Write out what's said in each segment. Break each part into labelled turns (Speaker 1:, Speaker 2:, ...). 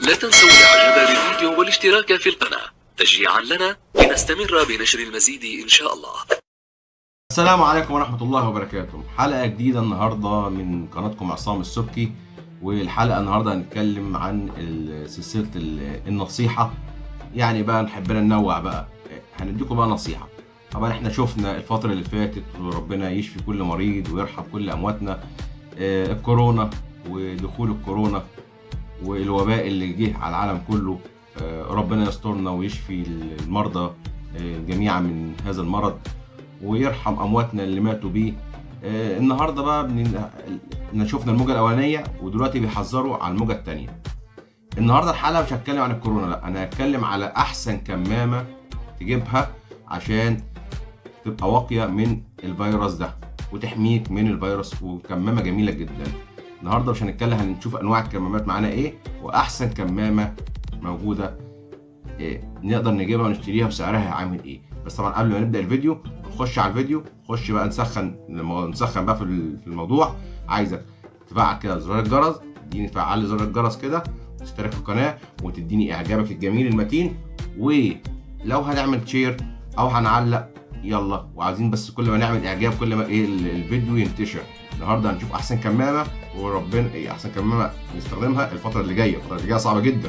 Speaker 1: لا تنسوا الاعجاب بالفيديو والاشتراك في القناة تشجيعا لنا لنستمر بنشر المزيد ان شاء الله
Speaker 2: السلام عليكم ورحمة الله وبركاته حلقة جديدة النهاردة من قناتكم عصام السبكي والحلقة النهاردة هنتكلم عن ال- سلسلة ال- النصيحة يعني بقى نحبنا ننوع بقى هنديكم بقى نصيحة طبعا احنا شفنا الفترة اللي فاتت وربنا يشفي كل مريض ويرحم كل أمواتنا آه، الكورونا ودخول الكورونا والوباء اللي جه على العالم كله آه، ربنا يسترنا ويشفي المرضى آه، جميعا من هذا المرض ويرحم امواتنا اللي ماتوا بيه آه، النهارده بقى بن- احنا شفنا الموجه الاولانيه ودلوقتي بيحذروا على الموجه الثانيه النهارده الحلقه مش هتكلم عن الكورونا لا انا هتكلم على احسن كمامه تجيبها عشان تبقى واقيه من الفيروس ده وتحميك من الفيروس وكمامه جميله جدا النهارده مش هنتكلم هنشوف انواع الكمامات معانا ايه واحسن كمامه موجوده إيه نقدر نجيبها ونشتريها وسعرها عامل ايه بس طبعا قبل ما نبدا الفيديو نخش على الفيديو نخش بقى نسخن لما نسخن بقى في ال- في الموضوع عايزك تفعل كده زرار الجرس تديني تفعل لي زرار الجرس كده وتشترك في القناه وتديني اعجابك الجميل المتين ولو هنعمل شير او هنعلق يلا وعايزين بس كل ما نعمل اعجاب كل ما ايه ال- الفيديو ينتشر النهارده هنشوف احسن كمامه وربنا ايه احسن كمامه نستخدمها الفتره اللي جايه الفتره اللي جايه صعبه جدا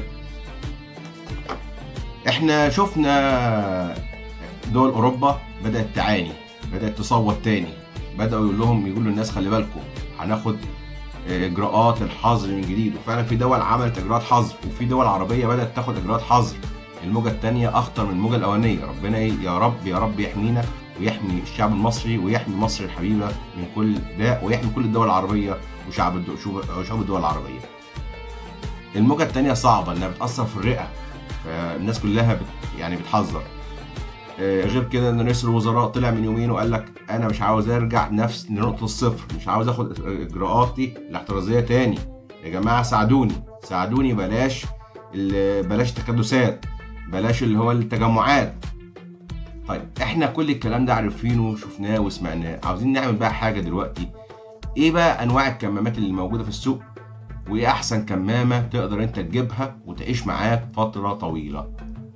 Speaker 2: احنا شفنا دول اوروبا بدات تعاني بدات تصوت تاني بداوا يقول لهم يقولوا للناس خلي بالكم هناخد اجراءات الحظر من جديد وفعلا في دول عملت اجراءات حظر وفي دول عربيه بدات تاخد اجراءات حظر الموجه الثانيه اخطر من الموجه الاولانيه ربنا ي- يا رب يا رب يحمينا ويحمي الشعب المصري ويحمي مصر الحبيبه من كل داء ويحمي كل الدول العربيه وشعب الدو- شعوب- وشعوب الدول العربيه الموجه الثانيه صعبه انها بتاثر في الرئه فالناس كلها بت يعني بتحذر آه، غير كده ان رئيس الوزراء طلع من يومين وقال لك انا مش عاوز ارجع نفس لنقطه الصفر مش عاوز اخد اجراءاتي الاحترازيه تاني يا جماعه ساعدوني ساعدوني بلاش ال- بلاش التكدسات بلاش اللي هو التجمعات طيب احنا كل الكلام ده عارفينه وشفناه وسمعناه عاوزين نعمل بقى حاجه دلوقتي ايه بقى انواع الكمامات اللي موجوده في السوق وايه احسن كمامه تقدر انت تجيبها وتعيش معاك فتره طويله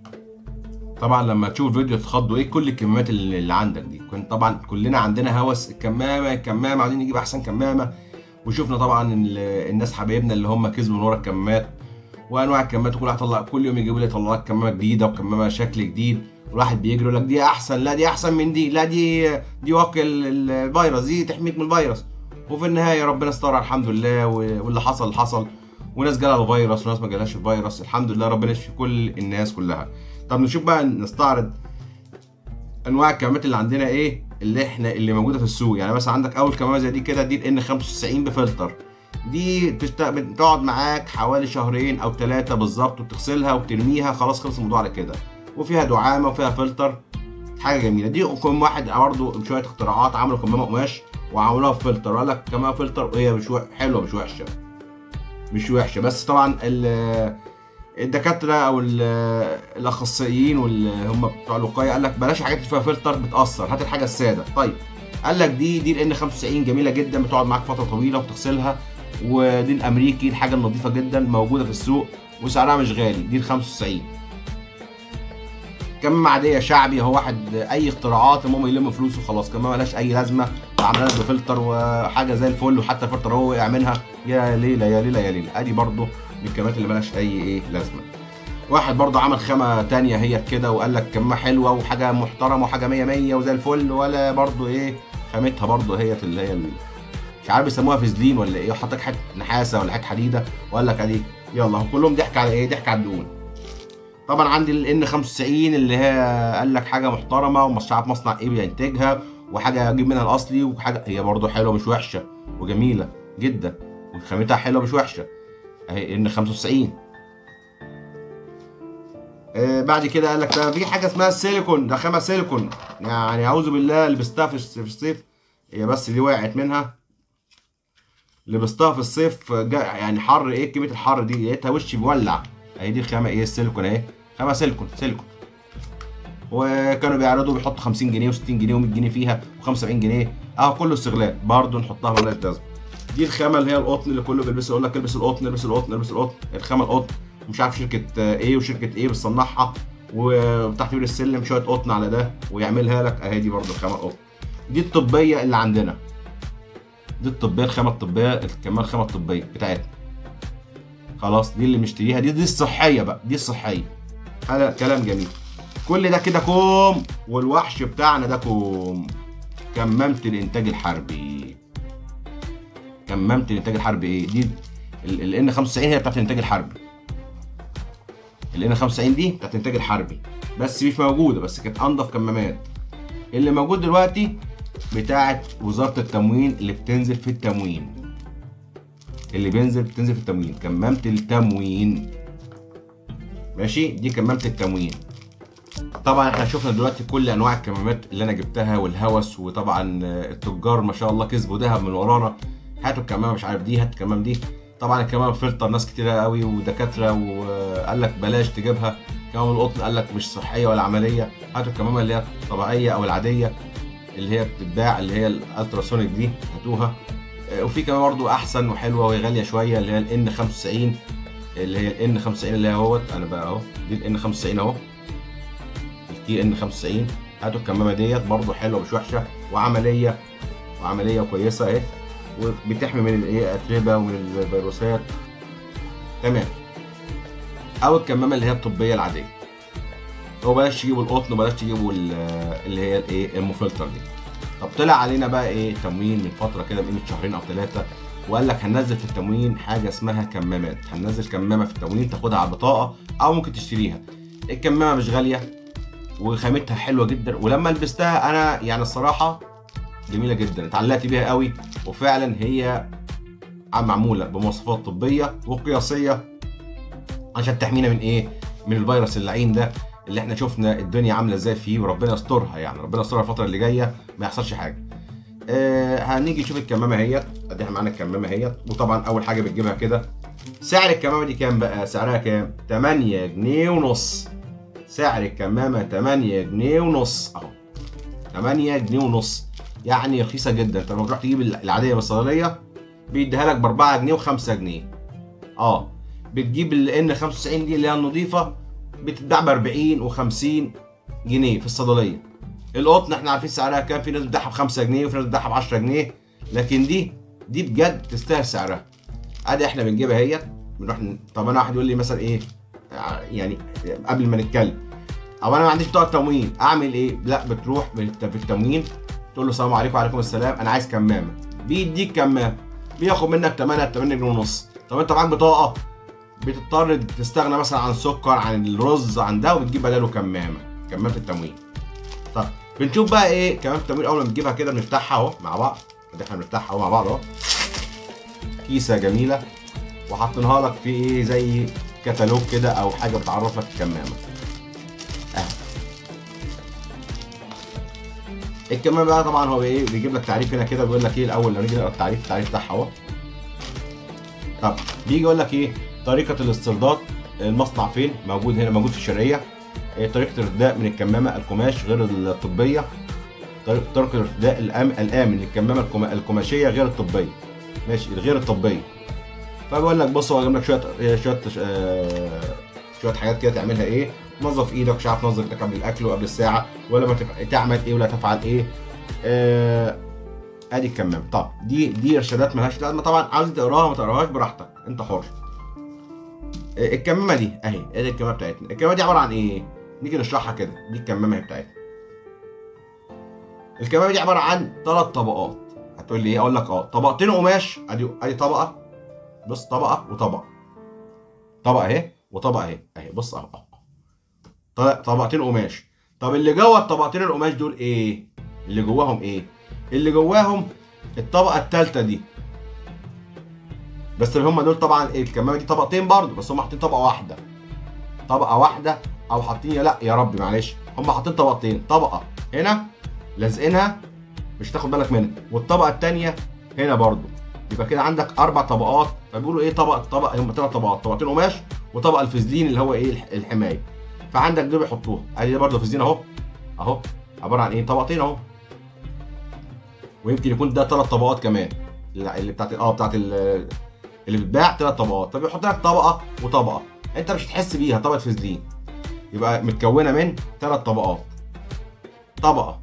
Speaker 2: طبعا لما تشوف الفيديو تخضوا ايه كل الكمامات اللي اللي عندك دي كنت طبعا كلنا عندنا هوس الكمامه الكمامه عايزين نجيب احسن كمامه وشفنا طبعا ال- الناس حبايبنا اللي هم كسبوا من ورا الكمامات وانواع الكمامات وكل واحد طلع كل يوم يجيبوا لي طلع لك كمامه جديده وكمامه شكل جديد والواحد بيجري يقول لك دي احسن لا دي احسن من دي لا دي دي واقي ال- ال- الفيروس دي تحميك من الفيروس وفي النهايه ربنا استر الحمد لله و- واللي حصل حصل وناس جالها الفيروس وناس ما جالهاش الفيروس الحمد لله ربنا يشفي كل الناس كلها طب نشوف بقى نستعرض انواع الكمامات اللي عندنا ايه اللي احنا اللي موجوده في السوق يعني مثلا عندك اول كمامه زي دي كده دي الان 95 بفلتر دي بتشت- بتقعد معاك حوالي شهرين او ثلاثه بالظبط وتغسلها وترميها خلاص خلص الموضوع على كده وفيها دعامه وفيها فلتر حاجه جميله دي كم واحد برضه بشويه اختراعات عملوا كمامه قماش وعملوها بفلتر وقال لك كمامه فلتر وهي مش وح- حلوه مش وحشه مش وحشه بس طبعا ال- الدكاتره او ال- الاخصائيين واللي هم بتوع الوقايه قال لك بلاش حاجات اللي فيها فلتر بتاثر هات الحاجه الساده طيب قال لك دي دي الان 95 جميله جدا بتقعد معاك فتره طويله وتغسلها ودي الامريكي الحاجه النظيفه جدا موجوده في السوق وسعرها مش غالي دي ال 95 كمامة عادية شعبي هو واحد أي اختراعات المهم يلم فلوس وخلاص كمامة ملهاش أي لازمة عاملة لك بفلتر وحاجة زي الفل وحتى الفلتر هو وقع منها يا ليلة يا ليلة يا ليلة أدي برضه من الكمامات اللي ملهاش أي إيه لازمة واحد برضه عمل خامة تانية هي كده وقال لك كمامة حلوة وحاجة محترمة وحاجة مية مية وزي الفل ولا برضه إيه خامتها برضه هي اللي هي ال- مش عارف بيسموها فازلين ولا ايه وحط لك حته نحاسه ولا حته حديده وقال لك ادي يلا هم كلهم ضحك على ايه ضحك على الدهون طبعا عندي الان 95 اللي هي قال لك حاجه محترمه ومش عارف مصنع ايه بينتجها وحاجه اجيب منها الاصلي وحاجه هي برضه حلوه مش وحشه وجميله جدا وخامتها حلوه مش وحشه اهي ان 95 آه بعد كده قال لك ده في حاجه اسمها السيليكون ده خامه سيليكون يعني اعوذ بالله لبستها في في الصيف هي بس دي وقعت منها لبستها في الصيف جا يعني حر ايه كميه الحر دي لقيتها وشي مولع اهي دي الخامه ايه السيليكون اهي خامه سيليكون سيليكون وكانوا بيعرضوا بيحطوا 50 جنيه و60 جنيه و100 جنيه فيها و75 جنيه اه كله استغلال برضه نحطها مالهاش لازمه دي الخامه اللي هي القطن اللي كله بيلبسها يقول لك البس القطن البس القطن البس القطن الخامه القطن مش عارف شركه آه، ايه وشركه ايه بتصنعها وتحت بير السلم شويه قطن على ده ويعملها لك اهي دي برضه خامه قطن دي الطبيه اللي عندنا دي الطبيه الخامه الطبيه كمان الخامه الطبيه بتاعتنا خلاص دي اللي مشتريها دي دي الصحيه بقى دي الصحيه هذا كلام جميل كل ده كده كوم والوحش بتاعنا ده كوم كممت الانتاج الحربي كممت الانتاج الحربي ايه دي ال ان 95 هي بتاعت الانتاج الحربي ال ان 95 دي بتاعت الانتاج الحربي بس مش موجوده بس كانت انضف كمامات اللي موجود دلوقتي بتاعت وزاره التموين اللي بتنزل في التموين اللي بينزل بتنزل في التموين كمامه التموين ماشي دي كمامه التموين طبعا احنا شفنا دلوقتي كل انواع الكمامات اللي انا جبتها والهوس وطبعا آه، التجار ما شاء الله كسبوا ذهب من ورانا هاتوا الكمامه مش عارف دي هات الكمام دي طبعا الكمامه فلتر ناس كتيره قوي ودكاتره وقال لك بلاش تجيبها كمام القطن قال لك مش صحيه ولا عمليه هاتوا الكمامه اللي هي الطبيعيه او العاديه اللي هي بتتباع اللي هي الالتراسونيك دي هاتوها آه، وفي كمان برضو احسن وحلوه وهي غاليه شويه اللي هي الان 95 اللي هي الان 95 اللي هي اهوت انا بقى اهو دي الان 95 اهو الكي ان 95 هاتوا الكمامه ديت برضو حلوه مش وحشه وعمليه وعمليه كويسه اهي وبتحمي من الايه اتربه ومن الفيروسات تمام او الكمامه اللي هي الطبيه العاديه هو بلاش تجيبوا القطن بلاش تجيبوا ال- اللي هي الايه المفلتر دي طب طلع علينا بقى ايه تموين من فتره كده بقيمه شهرين او ثلاثه وقال لك هننزل في التموين حاجه اسمها كمامات هننزل كمامه في التموين تاخدها على البطاقه او ممكن تشتريها الكمامه مش غاليه وخامتها حلوه جدا ولما لبستها انا يعني الصراحه جميله جدا اتعلقت بيها قوي وفعلا هي معموله بمواصفات طبيه وقياسيه عشان تحمينا من ايه من الفيروس اللعين ده اللي احنا شفنا الدنيا عامله ازاي فيه وربنا يسترها يعني ربنا يسترها الفتره اللي جايه ما يحصلش حاجه آه هنيجي نشوف الكمامه اهيت ادي احنا معانا الكمامه اهيت وطبعا اول حاجه بتجيبها كده سعر الكمامه دي كام بقى سعرها كام 8 جنيه ونص سعر الكمامه 8 جنيه ونص اهو 8 جنيه ونص يعني رخيصه جدا انت لما تروح تجيب العاديه من الصيدليه بيديها لك ب 4 جنيه و5 جنيه اه بتجيب ال ان 95 دي اللي هي النظيفه بتتباع ب 40 و50 جنيه في الصيدليه القطن احنا عارفين سعرها كام في ناس بتبيعها ب 5 جنيه وفي ناس بتبيعها ب 10 جنيه لكن دي دي بجد تستاهل سعرها ادي احنا بنجيبها هي بنروح ن- طب انا واحد يقول لي مثلا ايه ع- يعني قبل ما نتكلم او انا ما عنديش بطاقه تموين اعمل ايه لا بتروح بالت- في التموين تقول له السلام عليكم وعليكم السلام انا عايز كمامه بيديك كمامه بياخد منك 8 8 جنيه ونص طب انت معاك بطاقه بتضطر تستغنى مثلا عن السكر عن الرز عن ده وبتجيب بداله كمامه كمامه التموين طب بنشوف بقى ايه كمامه التموين اول ما بنجيبها كده بنفتحها اهو مع بعض ادي احنا بنفتحها اهو مع بعض اهو كيسه جميله وحاطينها لك في ايه زي كتالوج كده او حاجه بتعرف لك الكمامه اهي الكمامه بقى طبعا هو ايه بيجيب لك تعريف هنا كده بيقول لك ايه الاول لو نيجي نقرا التعريف التعريف بتاعها اهو طب بيجي يقول لك ايه طريقه الاسترداد المصنع فين موجود هنا موجود في الشرقيه إيه طريقه الارتداء من الكمامه القماش غير الطبيه طريقه طريقه الارتداء الأم- الامن للكمامه القما- القماشيه غير الطبيه ماشي غير الطبيه فبقول لك بص هو جايب لك شويه شويه آه، شويه حاجات كده تعملها ايه تنظف ايدك مش عارف تنظف ايدك قبل الاكل وقبل الساعه ولا ما تف- تعمل ايه ولا تفعل ايه آه، ادي الكمامه طب دي دي ارشادات ملهاش لازمه طبعا عاوز تقراها ما تقراهاش براحتك انت حر آه، الكمامه دي اهي ادي الكمامه بتاعتنا الكمامه دي عباره عن ايه نيجي نشرحها كده دي الكمامه بتاعتنا الكمامه دي عباره عن ثلاث طبقات هتقول لي ايه اقول لك اه طبقتين قماش ادي ادي طبقه بص طبقه وطبقه طبقه اهي وطبقه اهي اهي بص اهو أهو. طل- طبقتين قماش طب اللي جوه الطبقتين القماش دول ايه اللي جواهم ايه اللي جواهم الطبقه الثالثه دي بس هم دول طبعا ايه الكمامه دي طبقتين برضه بس هم حاطين طبقه واحده طبقه واحده او حاطين يا لا يا رب معلش هم حاطين طبقتين طبقه هنا لازقينها مش تاخد بالك منها والطبقه الثانيه هنا برضه يبقى كده عندك اربع طبقات فبيقولوا ايه طبق طبق هم ثلاث طبقات طبقتين قماش وطبق الفازلين اللي هو ايه الح- الحمايه فعندك دول بيحطوها ادي ده برضه فازلين اهو اهو عباره عن ايه طبقتين اهو ويمكن يكون ده ثلاث طبقات كمان اللي اللي بتاعت اه بتاعت ال- اللي بتتباع ثلاث طبقات فبيحط لك طبقه وطبقه انت مش هتحس بيها طبقه فازلين يبقى متكونه من ثلاث طبقات طبقه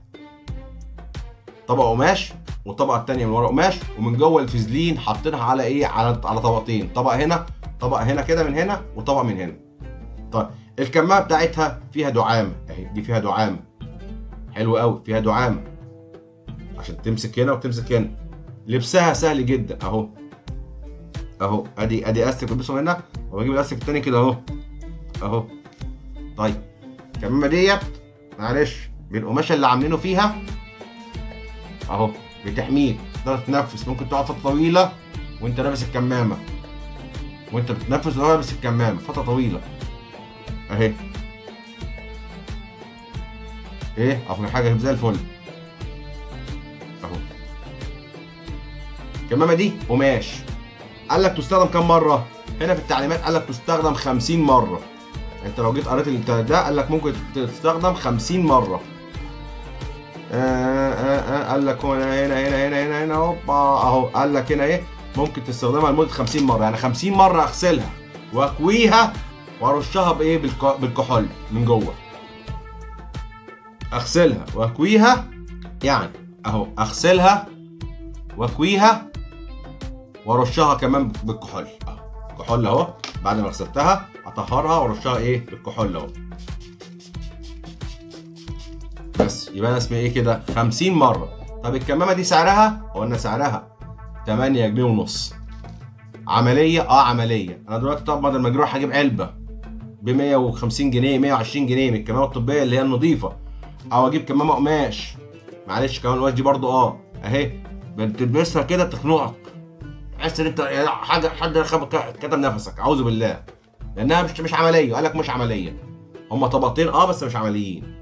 Speaker 2: طبقه قماش والطبقه الثانيه من ورا قماش ومن جوه الفازلين حاطينها على ايه على على طبقتين طبقه هنا طبقه هنا كده من هنا وطبقه من هنا طيب الكمامه بتاعتها فيها دعامه اهي دي فيها دعامه حلو قوي فيها دعامه عشان تمسك هنا وتمسك هنا لبسها سهل جدا اهو اهو ادي ادي استك بلبسه هنا وبجيب الاستك التاني كده اهو اهو طيب الكمامه ديت معلش بالقماشه اللي عاملينه فيها اهو بتحميك تقدر تتنفس ممكن تقعد فتره طويله وانت لابس الكمامه وانت بتتنفس وهو لابس الكمامه فتره طويله اهي ايه اهو حاجه زي الفل اهو الكمامه دي قماش قال لك تستخدم كم مره هنا في التعليمات قال لك تستخدم 50 مره انت لو جيت قريت البتاع ده قال لك ممكن تستخدم 50 مره آه آه آه قال لك هنا هنا هنا هنا هنا هنا هوبا اهو قال لك هنا ايه ممكن تستخدمها لمده 50 مره يعني 50 مره اغسلها واكويها وارشها بايه بالك- بالكحول من جوه اغسلها واكويها يعني اهو اغسلها واكويها وارشها كمان بالكحول اهو الكحول اهو بعد ما غسلتها اطهرها وارشها ايه بالكحول اهو بس يبقى انا اسمي ايه كده 50 مره طب الكمامه دي سعرها قلنا سعرها 8 جنيه ونص عمليه اه عمليه انا دلوقتي طب بدل ما اروح اجيب علبه ب 150 جنيه 120 جنيه من الكمامه الطبيه اللي هي النظيفه او اجيب كمامه قماش معلش كمان القماش دي برضو اه اهي بتلبسها كده تخنقك تحس ان انت حاجه حد خب- كتم نفسك اعوذ بالله لانها مش مش عمليه قال لك مش عمليه هما طبقتين اه بس مش عمليين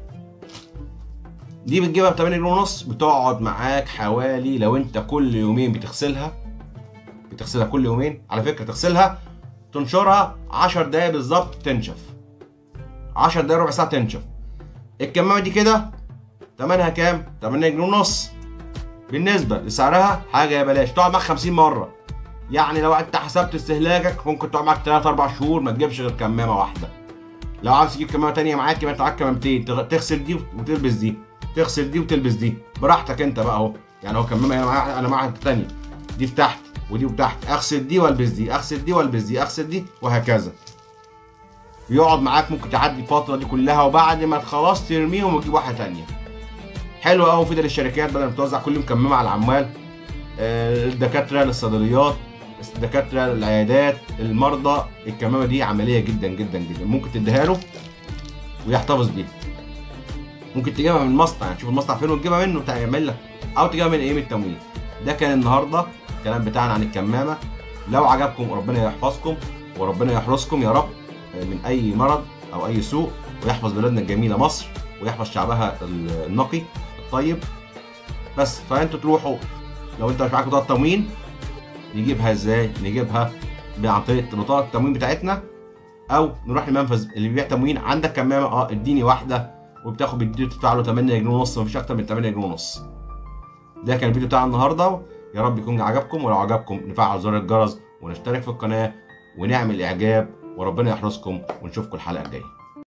Speaker 2: دي بتجيبها ب 8 جنيه ونص بتقعد معاك حوالي لو انت كل يومين بتغسلها بتغسلها كل يومين على فكره تغسلها تنشرها 10 دقايق بالظبط تنشف 10 دقايق ربع ساعه تنشف الكمامه دي كده تمنها كام 8 جنيه ونص بالنسبه لسعرها حاجه يا بلاش تقعد معاك 50 مره يعني لو انت حسبت استهلاكك ممكن تقعد معاك 3 4 شهور ما تجيبش غير كمامه واحده لو عاوز تجيب كمامه تانية معاك يبقى انت معاك كمامتين تغ- تغسل دي وتلبس دي تغسل دي وتلبس دي براحتك انت بقى اهو يعني هو كمامه انا معاها انا معاها تانية دي تحت ودي تحت اغسل دي والبس دي اغسل دي والبس دي اغسل دي وهكذا يقعد معاك ممكن تعدي الفتره دي كلها وبعد ما خلاص ترميهم وتجيب واحده تانية حلو قوي مفيده للشركات بدل ما توزع كل يوم كمامه على العمال آه، الدكاتره للصيدليات الدكاتره للعيادات المرضى الكمامه دي عمليه جدا جدا جدا ممكن تديها له ويحتفظ بيها ممكن تجيبها من المصنع يعني تشوف المصنع فين وتجيبها منه تعمل لك او تجيبها من ايه من التموين ده كان النهارده الكلام بتاعنا عن الكمامه لو عجبكم ربنا يحفظكم وربنا يحرسكم يا رب من اي مرض او اي سوء ويحفظ بلادنا الجميله مصر ويحفظ شعبها النقي الطيب بس فانتوا تروحوا لو انت مش معاك بطاقه تموين نجيبها ازاي نجيبها عن طريق بطاقه التموين بتاعتنا او نروح المنفذ اللي بيبيع تموين عندك كمامه اه اديني واحده وبتاخد بتدي تدفع له 8 جنيه ونص مفيش اكتر من 8 جنيه ونص ده كان الفيديو بتاع النهارده يا رب يكون عجبكم ولو عجبكم نفعل زر الجرس ونشترك في القناه ونعمل اعجاب وربنا يحرسكم ونشوفكم الحلقه الجايه